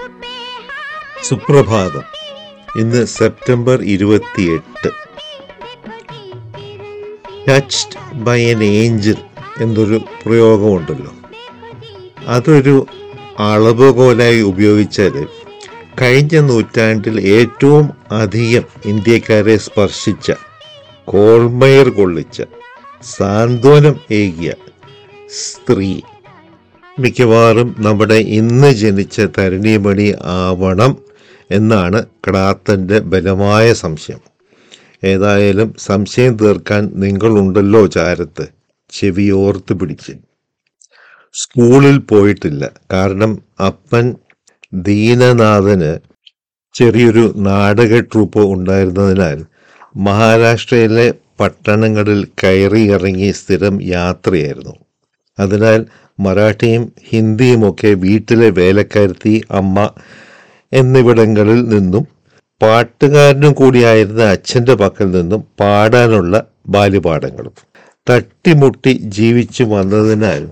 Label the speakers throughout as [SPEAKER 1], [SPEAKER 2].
[SPEAKER 1] സുപ്രഭാതം ഇന്ന് സെപ്റ്റംബർ ഇരുപത്തിയെട്ട് ടച്ച്ഡ് ബൈ എൻ ഏഞ്ചൽ എന്നൊരു പ്രയോഗമുണ്ടല്ലോ അതൊരു അളവുകോലായി ഉപയോഗിച്ചാൽ കഴിഞ്ഞ നൂറ്റാണ്ടിൽ ഏറ്റവും അധികം ഇന്ത്യക്കാരെ സ്പർശിച്ച കോൾമയർ കൊള്ളിച്ച സാന്ത്വനം ഏകിയ സ്ത്രീ മിക്കവാറും നമ്മുടെ ഇന്ന് ജനിച്ച തരുണിമണി ആവണം എന്നാണ് ക്ലാത്തൻ്റെ ബലമായ സംശയം ഏതായാലും സംശയം തീർക്കാൻ നിങ്ങളുണ്ടല്ലോ ചാരത്ത് ചെവിയോർത്ത് പിടിച്ച് സ്കൂളിൽ പോയിട്ടില്ല കാരണം അപ്പൻ ദീനനാഥന് ചെറിയൊരു നാടക ട്രൂപ്പ് ഉണ്ടായിരുന്നതിനാൽ മഹാരാഷ്ട്രയിലെ പട്ടണങ്ങളിൽ കയറി ഇറങ്ങി സ്ഥിരം യാത്രയായിരുന്നു അതിനാൽ മറാഠിയും ഹിന്ദിയുമൊക്കെ വീട്ടിലെ വേലക്കാരത്തി അമ്മ എന്നിവിടങ്ങളിൽ നിന്നും പാട്ടുകാരനും കൂടിയായിരുന്ന അച്ഛൻ്റെ പക്കൽ നിന്നും പാടാനുള്ള ബാല്യപാഠങ്ങളും തട്ടിമുട്ടി ജീവിച്ചു വന്നതിനാൽ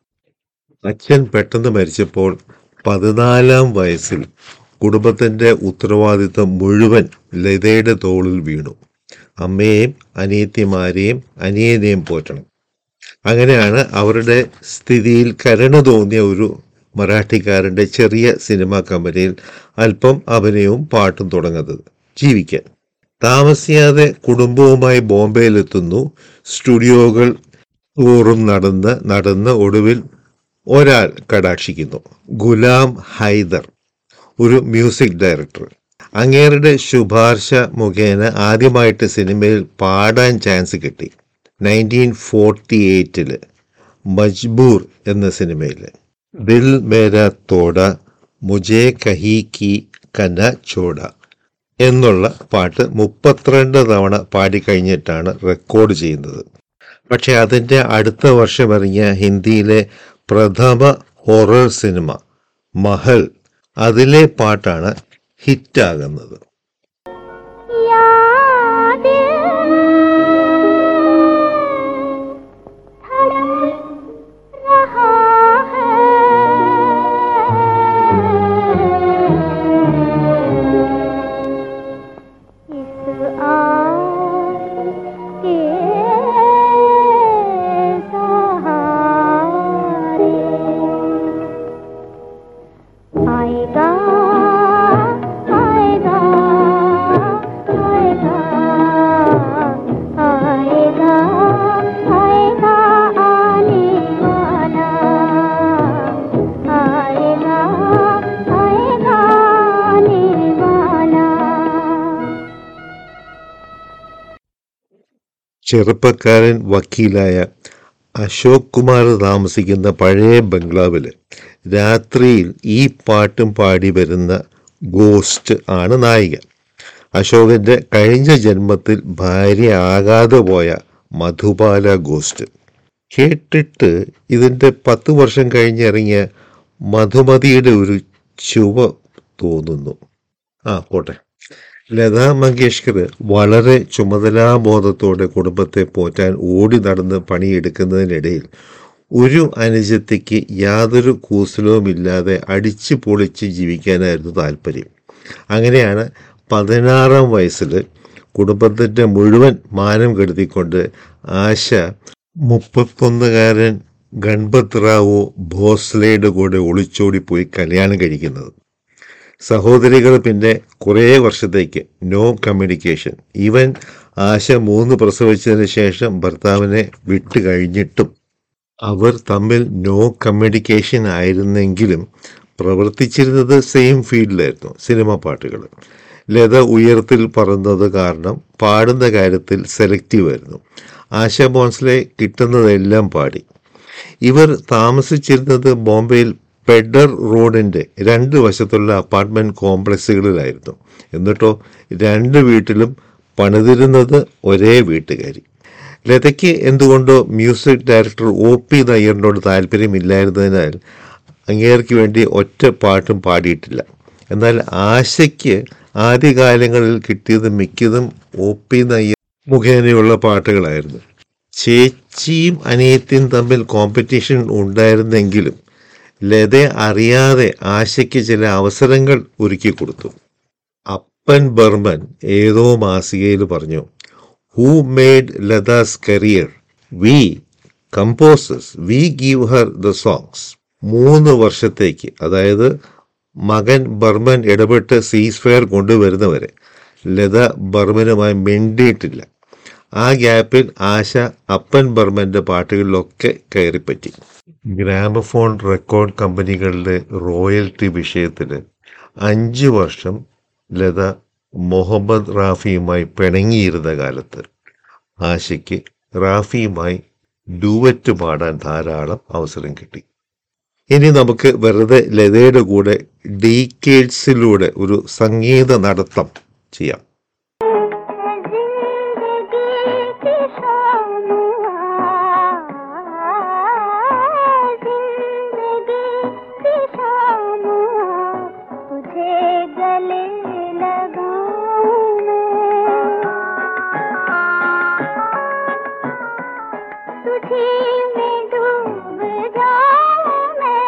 [SPEAKER 1] അച്ഛൻ പെട്ടെന്ന് മരിച്ചപ്പോൾ പതിനാലാം വയസ്സിൽ കുടുംബത്തിൻ്റെ ഉത്തരവാദിത്വം മുഴുവൻ ലതയുടെ തോളിൽ വീണു അമ്മയെയും അനിയത്തിമാരെയും അനിയനെയും പോറ്റണം അങ്ങനെയാണ് അവരുടെ സ്ഥിതിയിൽ കരുണ തോന്നിയ ഒരു മറാഠിക്കാരൻ്റെ ചെറിയ സിനിമാ കമ്പനിയിൽ അല്പം അഭിനയവും പാട്ടും തുടങ്ങുന്നത് ജീവിക്കാൻ താമസിയാതെ കുടുംബവുമായി ബോംബെയിലെത്തുന്നു സ്റ്റുഡിയോകൾ തോറും നടന്ന് നടന്ന് ഒടുവിൽ ഒരാൾ കടാക്ഷിക്കുന്നു ഗുലാം ഹൈദർ ഒരു മ്യൂസിക് ഡയറക്ടർ അങ്ങേരുടെ ശുപാർശ മുഖേന ആദ്യമായിട്ട് സിനിമയിൽ പാടാൻ ചാൻസ് കിട്ടി നയൻറ്റീൻ ഫോർട്ടി എയ്റ്റില് മജ്ബൂർ എന്ന സിനിമയിൽ ദിൽ മേര തോട മുജേ കഹി കി കന ചോട എന്നുള്ള പാട്ട് മുപ്പത്തിരണ്ട് തവണ പാടിക്കഴിഞ്ഞിട്ടാണ് റെക്കോർഡ് ചെയ്യുന്നത് പക്ഷെ അതിൻ്റെ അടുത്ത വർഷം ഇറങ്ങിയ ഹിന്ദിയിലെ പ്രഥമ ഹൊറർ സിനിമ മഹൽ അതിലെ പാട്ടാണ് ഹിറ്റാകുന്നത്
[SPEAKER 2] याद धड़क रहा है इस आस के सहारे आएगा आएगा आएगा आएगा आएगा आने वाला आएगा आएगा आने वाला
[SPEAKER 1] ചെറുപ്പക്കാരൻ വക്കീലായ അശോക് കുമാർ താമസിക്കുന്ന പഴയ ബംഗ്ലാവിൽ രാത്രിയിൽ ഈ പാട്ടും പാടി വരുന്ന ഗോസ്റ്റ് ആണ് നായിക അശോകന്റെ കഴിഞ്ഞ ജന്മത്തിൽ ഭാര്യ ആകാതെ പോയ മധുബാല ഗോസ്റ്റ് കേട്ടിട്ട് ഇതിൻ്റെ പത്ത് വർഷം കഴിഞ്ഞിറങ്ങിയ മധുമതിയുടെ ഒരു ചുവ തോന്നുന്നു ആ പോട്ടെ ലതാ മങ്കേഷ്കർ വളരെ ചുമതലാബോധത്തോടെ കുടുംബത്തെ പോറ്റാൻ ഓടി നടന്ന് പണിയെടുക്കുന്നതിനിടയിൽ ഒരു അനുജത്തിക്ക് യാതൊരു കൂസലവുമില്ലാതെ അടിച്ചു പൊളിച്ച് ജീവിക്കാനായിരുന്നു താല്പര്യം അങ്ങനെയാണ് പതിനാറാം വയസ്സിൽ കുടുംബത്തിൻ്റെ മുഴുവൻ മാനം കെടുത്തിക്കൊണ്ട് ആശ മുപ്പത്തൊന്നുകാരൻ ഗൺപത് റാവു ഭോസ്ലയുടെ കൂടെ ഒളിച്ചോടിപ്പോയി കല്യാണം കഴിക്കുന്നത് സഹോദരികൾ പിന്നെ കുറേ വർഷത്തേക്ക് നോ കമ്മ്യൂണിക്കേഷൻ ഈവൻ ആശ മൂന്ന് പ്രസവിച്ചതിന് ശേഷം ഭർത്താവിനെ വിട്ടു കഴിഞ്ഞിട്ടും അവർ തമ്മിൽ നോ കമ്മ്യൂണിക്കേഷൻ ആയിരുന്നെങ്കിലും പ്രവർത്തിച്ചിരുന്നത് സെയിം ഫീൽഡിലായിരുന്നു സിനിമ പാട്ടുകൾ ലത ഉയരത്തിൽ പറന്നത് കാരണം പാടുന്ന കാര്യത്തിൽ സെലക്റ്റീവ് ആയിരുന്നു ആശ ബോൺസ്ലെ കിട്ടുന്നതെല്ലാം പാടി ഇവർ താമസിച്ചിരുന്നത് ബോംബെയിൽ പെഡർ റോഡിൻ്റെ രണ്ട് വശത്തുള്ള അപ്പാർട്ട്മെൻറ്റ് കോംപ്ലക്സുകളിലായിരുന്നു എന്നിട്ടോ രണ്ട് വീട്ടിലും പണിതിരുന്നത് ഒരേ വീട്ടുകാരി ലതയ്ക്ക് എന്തുകൊണ്ടോ മ്യൂസിക് ഡയറക്ടർ ഒ പി നയ്യറിനോട് താല്പര്യമില്ലായിരുന്നതിനാൽ അങ്ങേർക്ക് വേണ്ടി ഒറ്റ പാട്ടും പാടിയിട്ടില്ല എന്നാൽ ആശയ്ക്ക് ആദ്യകാലങ്ങളിൽ കിട്ടിയത് മിക്കതും ഒ പി നയ്യർ മുഖേനയുള്ള പാട്ടുകളായിരുന്നു ചേച്ചിയും അനിയത്തിയും തമ്മിൽ കോമ്പറ്റീഷൻ ഉണ്ടായിരുന്നെങ്കിലും ലത അറിയാതെ ആശയ്ക്ക് ചില അവസരങ്ങൾ ഒരുക്കി കൊടുത്തു അപ്പൻ ബർമൻ ഏതോ മാസികയിൽ പറഞ്ഞു who made Lata's career we composers we give her the songs മൂന്ന് വർഷത്തേക്ക് അതായത് മകൻ ബർമൻ ഇടപെട്ട് സീസ് ഫയർ കൊണ്ടുവരുന്നവരെ ലത ബർമനുമായി മിണ്ടിയിട്ടില്ല ആ ഗ്യാപ്പിൽ ആശ അപ്പൻ ബർമന്റെ പാട്ടുകളിലൊക്കെ കയറിപ്പറ്റി ഗ്രാമഫോൺ റെക്കോർഡ് കമ്പനികളുടെ റോയൽറ്റി വിഷയത്തിൽ അഞ്ച് വർഷം ലത മുഹമ്മദ് റാഫിയുമായി പിണങ്ങിയിരുന്ന കാലത്ത് ആശയ്ക്ക് റാഫിയുമായി ഡുവറ്റ് പാടാൻ ധാരാളം അവസരം കിട്ടി ഇനി നമുക്ക് വെറുതെ ലതയുടെ കൂടെ ഡീക്കേഡ്സിലൂടെ ഒരു സംഗീത നടത്തം ചെയ്യാം
[SPEAKER 2] जिंदगी की शाम जिंदगी की शाम तुझे गले लगाऊं मैं तुझी में डूब जाऊं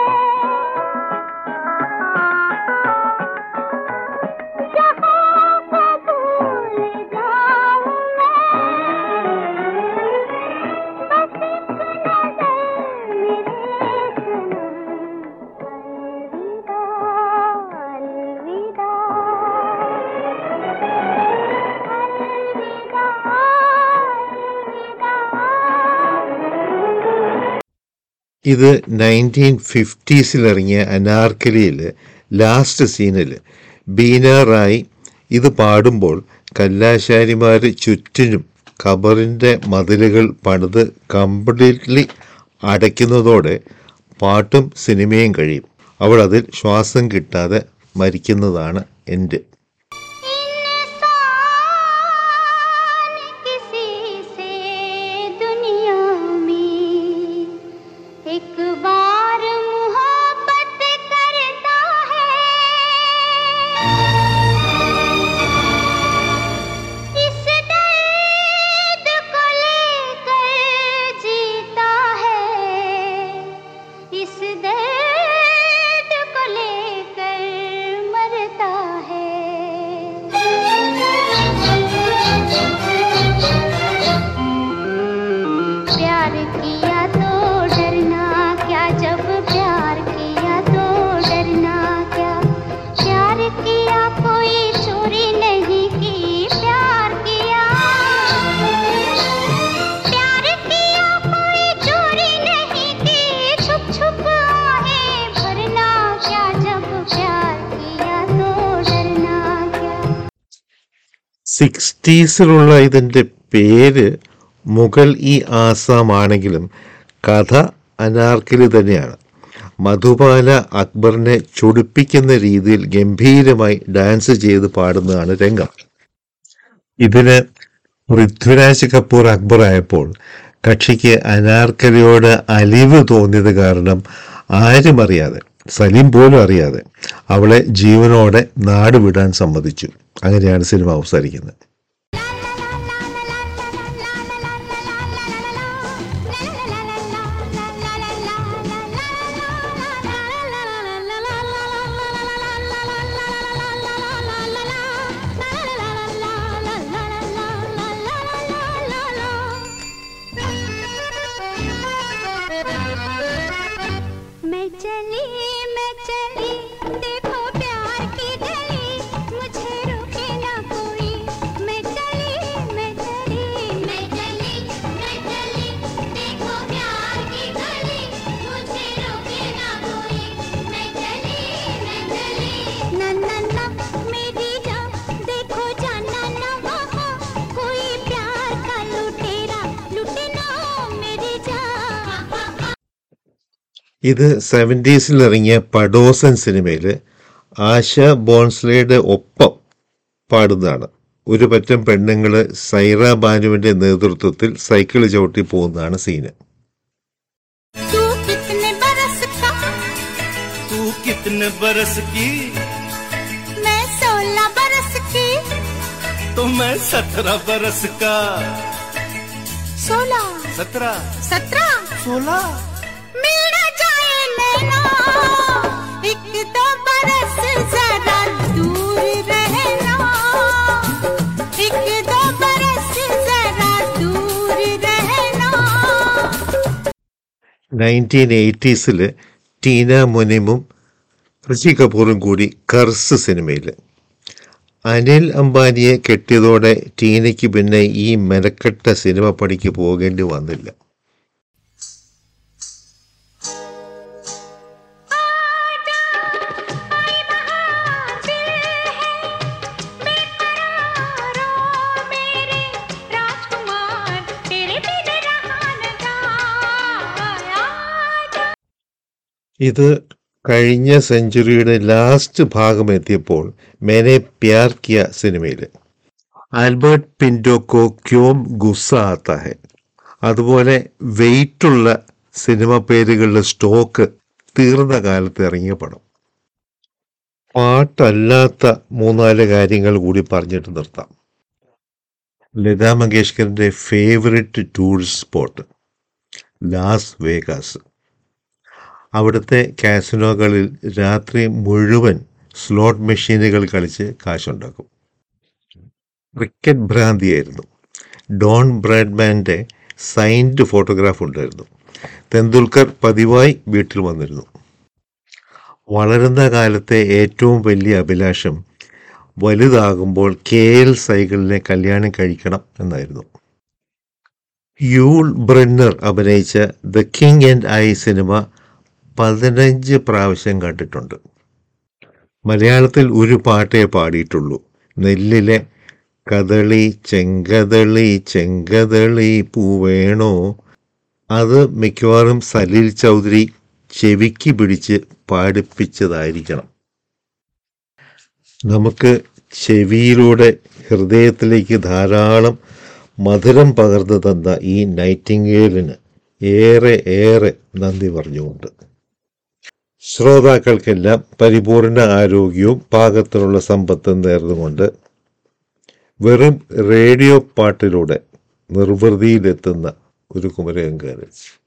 [SPEAKER 2] मैं जहाँ को भूल जाऊं मैं बस एक नजर मेरे सनम अलविदा अलविदा अलविदा
[SPEAKER 1] ഇത് നയൻറ്റീൻ ഫിഫ്റ്റീസിൽ ഇറങ്ങിയ അനാർക്കലിയിൽ ലാസ്റ്റ് സീനിൽ ബീന റായ് ഇത് പാടുമ്പോൾ കല്ലാശാരിമാർ ചുറ്റിനും ഖബറിൻ്റെ മതിലുകൾ പണിത് കംപ്ലീറ്റ്ലി അടയ്ക്കുന്നതോടെ പാട്ടും സിനിമയും കഴിയും അവൾ അതിൽ ശ്വാസം കിട്ടാതെ മരിക്കുന്നതാണ് എൻ്റെ
[SPEAKER 2] इंसान किसी से दुनिया में एक बार मोहब्बत करता है इस दर्द को लेकर जीता है इस दर्द को लेकर मरता है प्यार किया तो डरना क्या जब प्यार किया तो डरना क्या प्यार किया कोई चोरी नहीं की प्यार किया प्यार किया कोई चोरी नहीं की छुप छुप आहें भरना क्या जब प्यार किया तो डरना क्या
[SPEAKER 1] സിക്സ്റ്റീസിലുള്ള ഇതിൻ്റെ പേര് മുഗൾ ഇ ആസാം ആണെങ്കിലും കഥ അനാർക്കലി തന്നെയാണ് മധുബാല അക്ബറിനെ ചൊടിപ്പിക്കുന്ന രീതിയിൽ ഗംഭീരമായി ഡാൻസ് ചെയ്ത് പാടുന്നതാണ് രംഗം ഇതിന് പൃഥ്വിരാജ് കപൂർ അക്ബർ ആയപ്പോൾ കക്ഷിക്ക് അനാർക്കലിയോട് അലിവ് തോന്നിയത് കാരണം ആരും അറിയാതെ സലീം പോലും അറിയാതെ അവളെ ജീവനോടെ നാട് വിടാൻ സമ്മതിച്ചു അങ്ങനെയാണ് സിനിമ അവസാനിക്കുന്നത്
[SPEAKER 2] मैं चली मैं चली देखो प्यार की गली मुझे रोके ना कोई मैं चली मैं चली मैं चली मैं चली देखो प्यार की गली मुझे रोके ना कोई मैं चली मैं चली ना ना ना मेरी जान देखो जाना ना वहाँ कोई प्यार का लुटेरा लुटे ना मेरी जान
[SPEAKER 1] ഇത് സെവൻറ്റീസിൽ ഇറങ്ങിയ പഡോസൻ സിനിമയിൽ ആശ ബോൺസ്ലയുടെ ഒപ്പം പാടുന്നതാണ് ഒരു പറ്റം പെണ്ണുങ്ങൾ സൈറ ബാനുവിൻ്റെ നേതൃത്വത്തിൽ സൈക്കിൾ ചവിട്ടി പോകുന്നതാണ് സീന്
[SPEAKER 2] तू कितने बरस का
[SPEAKER 3] तू कितने बरस की
[SPEAKER 2] मैं सोलह बरस की
[SPEAKER 3] तो मैं सत्रह बरस का
[SPEAKER 2] सोलह
[SPEAKER 3] सत्रह
[SPEAKER 2] सत्रह
[SPEAKER 3] सोलह
[SPEAKER 2] मिल न जाए नैना
[SPEAKER 1] നയൻറ്റീൻ എയ്റ്റീസിൽ ടീന മുനിമും ഋഷി കപൂറും കൂടി കർസ് സിനിമയിൽ അനിൽ അംബാനിയെ കെട്ടിയതോടെ ടീനയ്ക്ക് പിന്നെ ഈ മെനക്കെട്ട സിനിമ പണിക്ക് പോകേണ്ടി വന്നില്ല
[SPEAKER 2] राजकुमार तेरे बिन रहा न जाए
[SPEAKER 1] ഇത് കഴിഞ്ഞ സെഞ്ചുറിയുടെ ലാസ്റ്റ് ഭാഗം എത്തിയപ്പോൾ മേനെ പ്യാർ കിയ സിനിമയിൽ ആൽബർട്ട് പിൻഡോക്കോ ക്യോം ഗുസ്സ ആത്ത ഹെ അതുപോലെ വെയിറ്റുള്ള സിനിമ പേരുകളുടെ സ്റ്റോക്ക് തീർന്ന കാലത്ത് ഇറങ്ങിയ പടം പാട്ടല്ലാത്ത മൂന്നാല് കാര്യങ്ങൾ കൂടി പറഞ്ഞിട്ട് നിർത്താം ലതാ മങ്കേഷ്കറിന്റെ favourite tourist spot Las Vegas അവിടുത്തെ കാസിനോകളിൽ രാത്രി മുഴുവൻ സ്ലോട്ട് മെഷീനുകൾ കളിച്ച് കാശുണ്ടാക്കും ക്രിക്കറ്റ് ഭ്രാന്തിയായിരുന്നു ഡോൺ ബ്രാഡ്മാൻ്റെ സൈൻഡ് ഫോട്ടോഗ്രാഫ് ഉണ്ടായിരുന്നു തെണ്ടുൽക്കർ പതിവായി വീട്ടിൽ വന്നിരുന്നു വളരുന്ന കാലത്തെ ഏറ്റവും വലിയ അഭിലാഷം വലുതാകുമ്പോൾ കെ എൽ സൈക്കിളിനെ കല്യാണം കഴിക്കണം എന്നായിരുന്നു യൂൾ ബ്രെന്നർ അഭിനയിച്ച the king and I cinema പതിനഞ്ച് പ്രാവശ്യം കണ്ടിട്ടുണ്ട് മലയാളത്തിൽ ഒരു പാട്ടേ പാടിയിട്ടുള്ളൂ നെല്ലിലെ കദളി ചെങ്കദളി ചെങ്കദളി പൂവേണോ അത് മിക്കവാറും സലീൽ ചൗധരി ചെവിക്ക് പിടിച്ച് പാടിപ്പിച്ചതായിരിക്കണം നമുക്ക് ചെവിയിലൂടെ ഹൃദയത്തിലേക്ക് ധാരാളം മധുരം പകർന്നു തന്ന ഈ നൈറ്റിംഗേലിന് ഏറെ ഏറെ നന്ദി പറഞ്ഞുകൊണ്ട് ശ്രോതാക്കൾക്കെല്ലാം പരിപൂർണ ആരോഗ്യവും പാകത്തിനുള്ള സമ്പത്തും നേർന്നുകൊണ്ട് വെറും റേഡിയോ പാട്ടിലൂടെ നിർവൃതിയിലെത്തുന്ന ഒരു കുമരകങ്കാരൻ